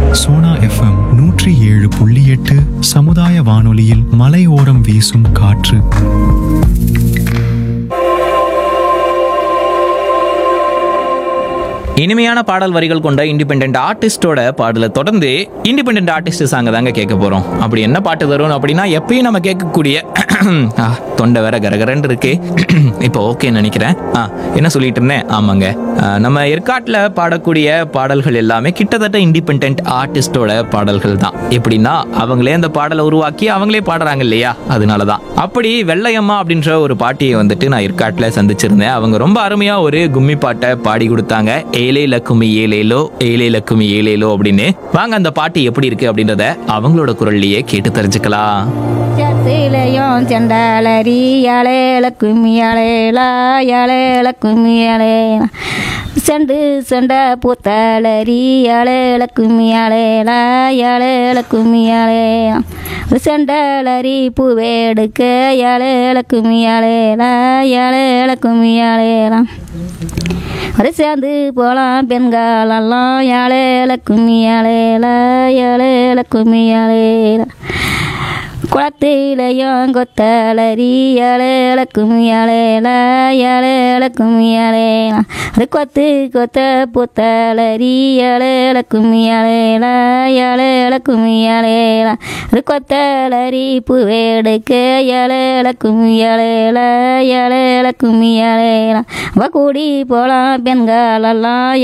Sona FM நூற்றி ஏழு புள்ளி எட்டு சமுதாய வானொலியில் மலையோரம் வீசும் காற்று இனிமையான பாடல் வரிகள் கொண்ட இண்டிபெண்ட் ஆர்டிஸ்டோட பாடலை தொடர்ந்து இண்டிபெண்ட் ஆர்டிஸ்ட் சாங்க தாங்க கேட்க போறோம் அப்படி என்ன பாட்டு வரும் அப்படின்னா எப்பயும் நம்ம கேட்கக்கூடிய ஆ, தொண்டை வேற கரகரன்னு இருக்கு இப்போ ஓகேன்னு நினைக்கிறேன் ஆ என்ன சொல்லிட்டு இருந்தேன் ஆமாங்க ஆ, நம்ம ஏற்காட்டில் பாடக்கூடிய பாடல்கள் எல்லாமே கிட்டத்தட்ட இண்டிபெண்ட் ஆர்டிஸ்டோட பாடல்கள் தான் எப்படின்னா அவங்களே அந்த பாடலை உருவாக்கி அவங்களே பாடுறாங்க இல்லையா அதனால தான் அப்படி வெள்ளையம்மா அப்படின்ற ஒரு பாட்டியை வந்துட்டு நான் ஏற்காட்டில் சந்திச்சிருந்தேன் அவங்க ரொம்ப அருமையா ஒரு கும்மி பாட்டை பாடி கொடுத்தாங்க ஏலே லக்குமி ஏலேலோ ஏலே லக்குமி ஏலேலோ அப்படின்னு வாங்க அந்த பாட்டு எப்படி இருக்கு அப்படின்றத அவங்களோட குரல்லையே கேட்டு தெரிஞ்சுக்கலாம் சத்திலையும் செண்டாலரி யாழேல கும்மி யாழேலா யாழேல கும்மி யாழேலா செண்டு செண்ட பூத்தாளரி யாழேல கும்மி யாழேலா யாழேல கும்மி யாழேலா செண்டாலரி பூவேடுக்க யாழேல கும்மி யாழேலா யாழேல கும்மி யாழேலா ஒரு சேர்ந்து போலாம் பெண்களெல்லாம் யாழேல கும்மி யாழேல யாழேல கும்மி யாழேல குளத்திலையும் கொத்தலரி யாழேல கும்மி யாழேல யாழேல கும்மி யாழேல அது கொத்து கொத்த புத்தலரி யாழேல கும்மி யாழேல யாழேல கும்மி யாழேல அது கொத்தலரி பூவேடுக்க யாழேல கும்மி யாழேல யாழேல கும்மி யாழேல அவ கூடி போலாம் பெண்களெல்லாம்